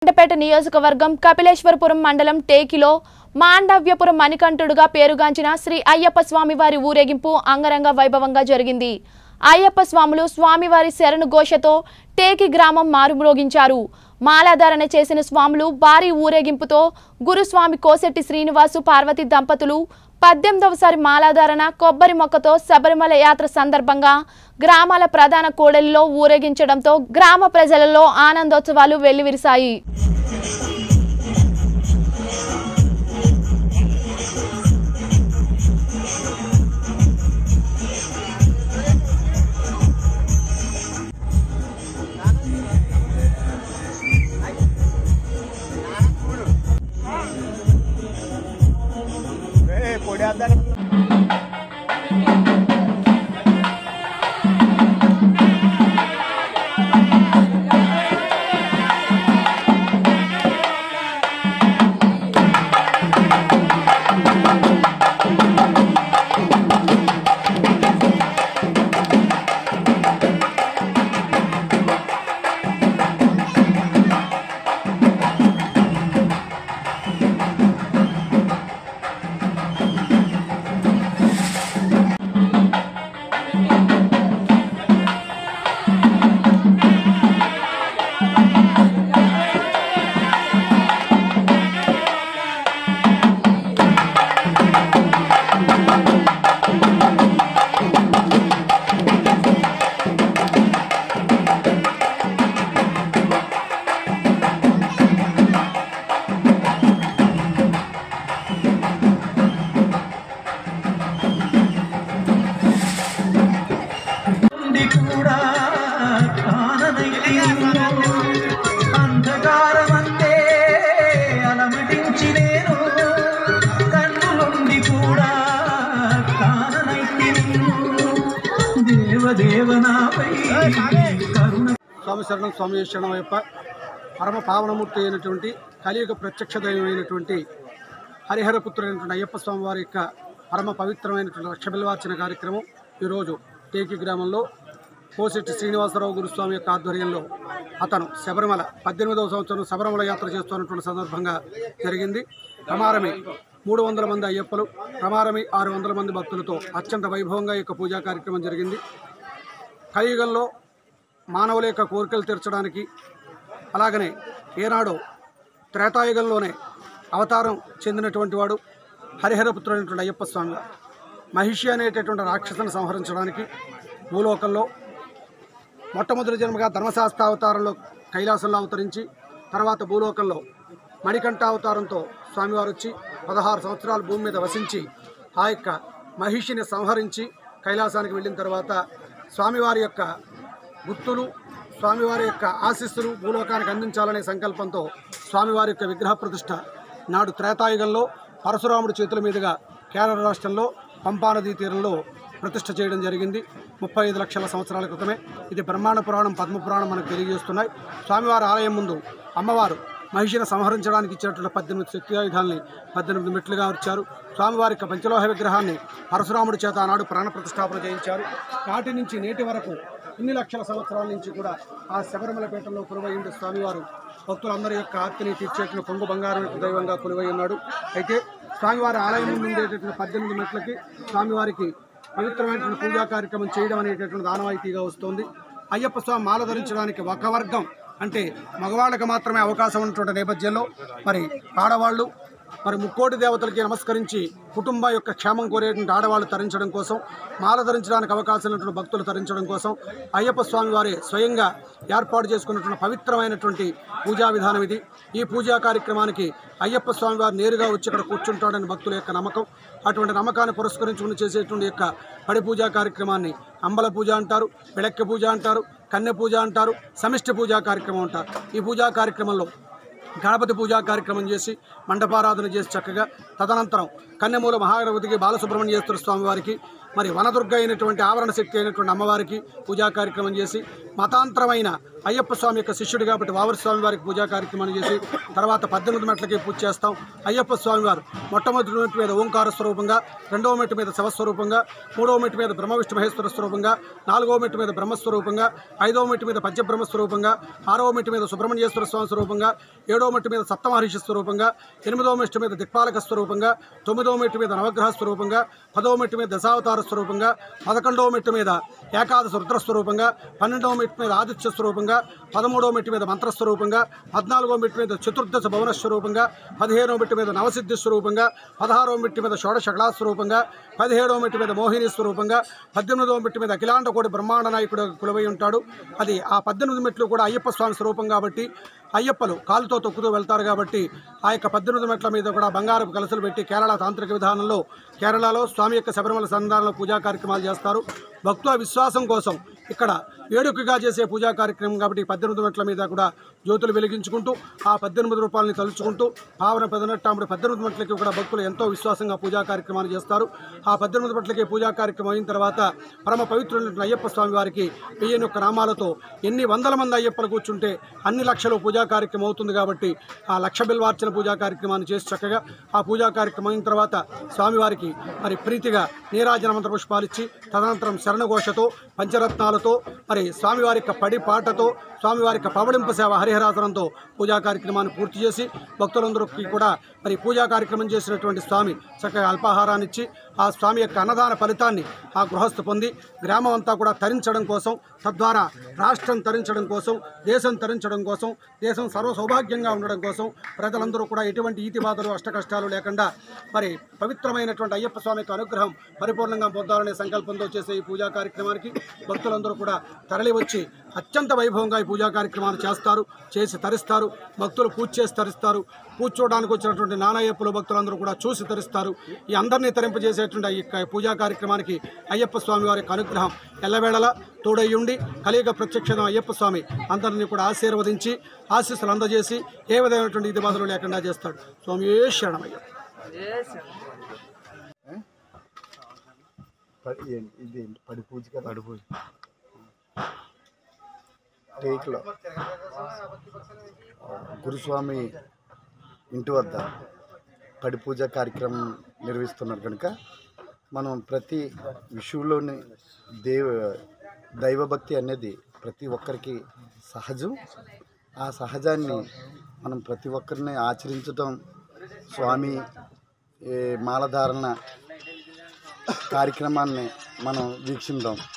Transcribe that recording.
మండపేట నియోజకవర్గం కపిలేశ్వరపురం మండలం టేకిలో మాండవ్యపురం మణికంఠుడుగా పేరుగాంచిన శ్రీ అయ్యప్ప స్వామి వారి ఊరేగింపు అంగరంగ వైభవంగా జరిగింది అయ్యప్ప స్వాములు స్వామివారి శరణు ఘోషతో టేకి గ్రామం మారుమ్రోగించారు మాలాధారణ చేసిన స్వాములు భారీ ఊరేగింపుతో గురుస్వామి కోసెట్టి శ్రీనివాసు పార్వతి దంపతులు పద్దెనిమిదవసారి మాలాధారణ కొబ్బరి మొక్కతో శబరిమల యాత్ర సందర్భంగా గ్రామాల ప్రధాన కూడలిలో ఊరేగించడంతో గ్రామ ప్రజలలో ఆనందోత్సవాలు వెల్లివిరిశాయి ఉండి కూడా కాననైతి అంధకారమంతే అలమటించి నేను కన్నులుండి కూడా కాననైతి దేవదేవనాపై కరుణ స్వామి శరణం స్వామి శరణం అయ్యప్ప పరమ పావనమూర్తి అయినటువంటి కలియుగ ప్రత్యక్ష దైవమైనటువంటి హరిహరపుత్రుడైనటువంటి అయ్యప్ప స్వామి వారి యొక్క పరమ పవిత్రమైనటువంటి లక్ష బిల్వార్చన కార్యక్రమం ఈరోజు టేకి గ్రామంలో కోసెట్టి శ్రీనివాసరావు గురుస్వామి యొక్క ఆధ్వర్యంలో అతను శబరిమల పద్దెనిమిదవ సంవత్సరం శబరిమల యాత్ర చేస్తున్నటువంటి సందర్భంగా జరిగింది ప్రమారమి మూడు వందల మంది అయ్యప్పలు ప్రమారమి ఆరు వందల మంది భక్తులతో అత్యంత వైభవంగా ఈ యొక్క పూజా కార్యక్రమం జరిగింది కలియుగంలో మానవుల యొక్క కోరికలు తీర్చడానికి అలాగనే ఏనాడు త్రేతాయుగంలోనే అవతారం చెందినటువంటి వాడు హరిహరపుత్రుడైనటువంటి అయ్యప్ప స్వామి వారు. మహిషి అనేటటువంటి రాక్షసుని సంహరించడానికి భూలోకంలో మొట్టమొదటి జన్మగా ధర్మశాస్త్ర అవతారంలో కైలాసంలో అవతరించి తర్వాత భూలోకంలో మణికంఠ అవతారంతో స్వామివారు వచ్చి పదహారు సంవత్సరాలు భూమి మీద వసించి ఆ యొక్క మహిషిని సంహరించి కైలాసానికి వెళ్ళిన తర్వాత స్వామివారి యొక్క గుర్తులు స్వామివారి యొక్క ఆశీస్సులు భూలోకానికి అందించాలనే సంకల్పంతో స్వామివారి యొక్క విగ్రహ ప్రతిష్ట నాడు త్రేతాయుగంలో పరశురాముడి చేతుల మీదుగా కేరళ రాష్ట్రంలో పంపానదీ తీరంలో ప్రతిష్ఠ చేయడం జరిగింది ముప్పై ఐదు లక్షల సంవత్సరాల క్రితమే ఇది బ్రహ్మాండ పురాణం పద్మ పురాణం మనకు తెలియజేస్తున్నాయి స్వామివారి ఆలయం ముందు అమ్మవారు మహిషిని సంహరించడానికి ఇచ్చినటువంటి పద్దెనిమిది శక్తి ఆయుధాలని పద్దెనిమిది మెట్లుగా వచ్చారు స్వామివారి యొక్క పంచలోహ విగ్రహాన్ని పరశురాముడి చేత ఆనాడు ప్రాణ ప్రతిష్టాపన చేయించారు నాటి నుంచి నేటి వరకు ఇన్ని లక్షల సంవత్సరాల నుంచి కూడా ఆ శబరిమల పీఠంలో కొలువైండు స్వామివారు భక్తులందరి యొక్క ఆర్తిని తీర్చేటువంటి కొంగు బంగారం యొక్క దైవంగా కొలువై ఉన్నాడు అయితే స్వామివారి ఆలయం ముందు ఉండేటటువంటి పద్దెనిమిది మెట్లకి స్వామివారికి పవిత్రమైనటువంటి పూజా కార్యక్రమం చేయడం అనేటటువంటి ఆనవాయితీగా వస్తుంది అయ్యప్ప స్వామి మాల ధరించడానికి ఒక వర్గం అంటే మగవాళ్ళకి మాత్రమే అవకాశం ఉన్నటువంటి నేపథ్యంలో మరి ఆడవాళ్ళు మరి ముక్కోటి దేవతలకి నమస్కరించి కుటుంబం యొక్క క్షేమం కోరేటువంటి ఆడవాళ్ళు తరించడం కోసం మాల ధరించడానికి అవకాశం ఉన్నటువంటి భక్తులు తరించడం కోసం అయ్యప్ప స్వామి వారి స్వయంగా ఏర్పాటు చేసుకున్నటువంటి పవిత్రమైనటువంటి పూజా విధానం ఇది ఈ పూజా కార్యక్రమానికి అయ్యప్ప స్వామి వారు నేరుగా వచ్చి ఇక్కడ కూర్చుంటాడని భక్తుల యొక్క నమ్మకం అటువంటి నమ్మకాన్ని పురస్కరించుకుని చేసేటువంటి యొక్క పడి పూజా కార్యక్రమాన్ని అంబల పూజ అంటారు పిడక్కె పూజ అంటారు కన్య పూజ అంటారు సమిష్టి పూజా కార్యక్రమం అంటారు ఈ పూజా కార్యక్రమంలో గణపతి పూజా కార్యక్రమం చేసి మండపారాధన చేసి చక్కగా తదనంతరం కన్యమూల మహాగణపతికి బాలసుబ్రహ్మణ్యేశ్వర స్వామి వారికి మరి వనదుర్గ అయినటువంటి ఆవరణ శక్తి అయినటువంటి అమ్మవారికి పూజా కార్యక్రమం చేసి మతాంతరమైన అయ్యప్ప స్వామి యొక్క శిష్యుడు కాబట్టి వావరి స్వామి వారికి పూజా కార్యక్రమం చేసి తర్వాత పద్దెనిమిది మెట్లకి పూజ చేస్తాం అయ్యప్ప స్వామి వారు మొట్టమొదటి మెట్టు మీద ఓంకార స్వరూపంగా రెండవ మెట్టు మీద శివస్వరూపంగా మూడవ మెట్టు మీద బ్రహ్మ విష్ణు మహేశ్వర స్వరూపంగా నాలుగవ మెట్టు మీద బ్రహ్మస్వరూపంగా ఐదవ మెట్టు మీద పంచబ్రహ్మ స్వరూపంగా ఆరవ మెట్టు మీద సుబ్రహ్మణ్యేశ్వర స్వామి స్వరూపంగా ఏడవ మెట్టు మీద సప్తమహర్షి స్వరూపంగా ఎనిమిదవ మెట్టు మీద దిక్పాలక స్వరూపంగా తొమ్మిదవ మెట్టు మీద నవగ్రహ స్వరూపంగా పదవ మెట్టు మీద దశావతార స్వరూపంగా పదకొండవ మెట్టు మీద ఏకాదశ రుద్ర స్వరూపంగా పన్నెండవ మెట్టు మీద ఆదిత్య స్వరూపంగా పదమూడవ మెట్టు మీద మంత్ర స్వరూపంగా పద్నాలుగవ మెట్టు మీద చతుర్దశ భవన స్వరూపంగా పదిహేనవ మెట్టు మీద నవసిద్ధి స్వరూపంగా పదహారవ మెట్టు మీద షోడశ కళా స్వరూపంగా పదిహేడవ మెట్టు మీద మోహిని స్వరూపంగా పద్దెనిమిదవ మెట్టు మీద అఖిలాండ కోటి బ్రహ్మాండ నాయకుడు కులవై ఉంటాడు అది ఆ పద్దెనిమిది మెట్లు కూడా అయ్యప్ప స్వామి స్వరూపం కాబట్టి అయ్యప్పలు కాలుతో తొక్కుతూ వెళ్తారు కాబట్టి ఆ యొక్క పద్దెనిమిది మెట్ల మీద కూడా బంగారపు కలసలు పెట్టి కేరళ తాంత్రిక విధానంలో కేరళలో స్వామి యొక్క శబరిమల సంధానంలో పూజా కార్యక్రమాలు చేస్తారు భక్తుల విశ్వాసం కోసం ఇక్కడ వేడుకగా చేసే పూజా కార్యక్రమం కాబట్టి ఈ పద్దెనిమిది మెట్ల మీద కూడా జ్యోతులు వెలిగించుకుంటూ ఆ పద్దెనిమిది రూపాయలని తలుచుకుంటూ పావన పదనట్టాముడు పద్దెనిమిది మెట్లకి కూడా భక్తులు ఎంతో విశ్వాసంగా పూజా కార్యక్రమాలు చేస్తారు ఆ పద్దెనిమిది మెట్లకి పూజా కార్యక్రమం అయిన తర్వాత పరమ పవిత్రులైన అయ్యప్ప స్వామి వారికి వెయ్యి ఒక్క నామాలతో ఎన్ని వందల మంది అయ్యప్పలు కూర్చుంటే అన్ని లక్షలు పూజా కార్యక్రమం అవుతుంది కాబట్టి ఆ లక్ష బిల్వార్చన పూజా కార్యక్రమాన్ని చేసి చక్కగా ఆ పూజా కార్యక్రమం అయిన తర్వాత స్వామివారికి మరి ప్రీతిగా నీరాజన మంత్ర పుష్పాలు ఇచ్చి తదనంతరం శరణఘోషతో పంచరత్నాలతో మరి స్వామివారి యొక్క పడి పాటతో స్వామివారి యొక్క పవడింపు సేవ హరిహరాసనంతో పూజా కార్యక్రమాన్ని పూర్తి చేసి భక్తులందరికీ కూడా మరి పూజా కార్యక్రమం చేసినటువంటి స్వామి చక్కగా అల్పాహారాన్ని ఇచ్చి ఆ స్వామి యొక్క అన్నదాన ఫలితాన్ని ఆ గృహస్థు పొంది గ్రామం అంతా కూడా తరించడం కోసం తద్వారా రాష్ట్రం తరించడం కోసం దేశం తరించడం కోసం దేశం సర్వ సౌభాగ్యంగా ఉండడం కోసం ప్రజలందరూ కూడా ఎటువంటి ఈతి బాధలు అష్ట కష్టాలు లేకుండా మరి పవిత్రమైనటువంటి అయ్యప్ప స్వామి యొక్క అనుగ్రహం పరిపూర్ణంగా పొందాలనే సంకల్పంతో చేసే ఈ పూజా కార్యక్రమానికి భక్తులందరూ కూడా తరలి వచ్చి అత్యంత వైభవంగా ఈ పూజా కార్యక్రమాలు చేస్తారు చేసి తరిస్తారు భక్తులు పూజ చేసి తరిస్తారు పూజ చూడడానికి వచ్చినటువంటి నానయ్యప్పలు భక్తులందరూ కూడా చూసి తరిస్తారు ఈ అందరినీ తరింపజేసేటువంటి ఈ యొక్క పూజా కార్యక్రమానికి అయ్యప్ప స్వామి వారి యొక్క అనుగ్రహం ఎల్లవేళలా తోడయ్యుండి కలియుగ ప్రత్యక్షం అయ్యప్ప స్వామి అందరినీ కూడా ఆశీర్వదించి ఆశీస్సులు అందజేసి ఏ విధమైనటువంటి ఇది బాధలు లేకుండా చేస్తాడు స్వామి ఏ శరణమయ్య పడి ఏంటి- ఇది ఏంటి? పడి పూజ కదా పడి పూజ టేక్లో గురుస్వామి ఇంటి వద్ద పడి పూజ కార్యక్రమం నిర్వహిస్తున్నారు కనుక మనం ప్రతి విషయంలోని దేవ దైవభక్తి అనేది ప్రతి ఒక్కరికి సహజం ఆ సహజాన్ని మనం ప్రతి ఒక్కరిని ఆచరించటం స్వామి ఏ, మాలధారణ కార్యక్రమాన్ని మనం వీక్షిద్దాం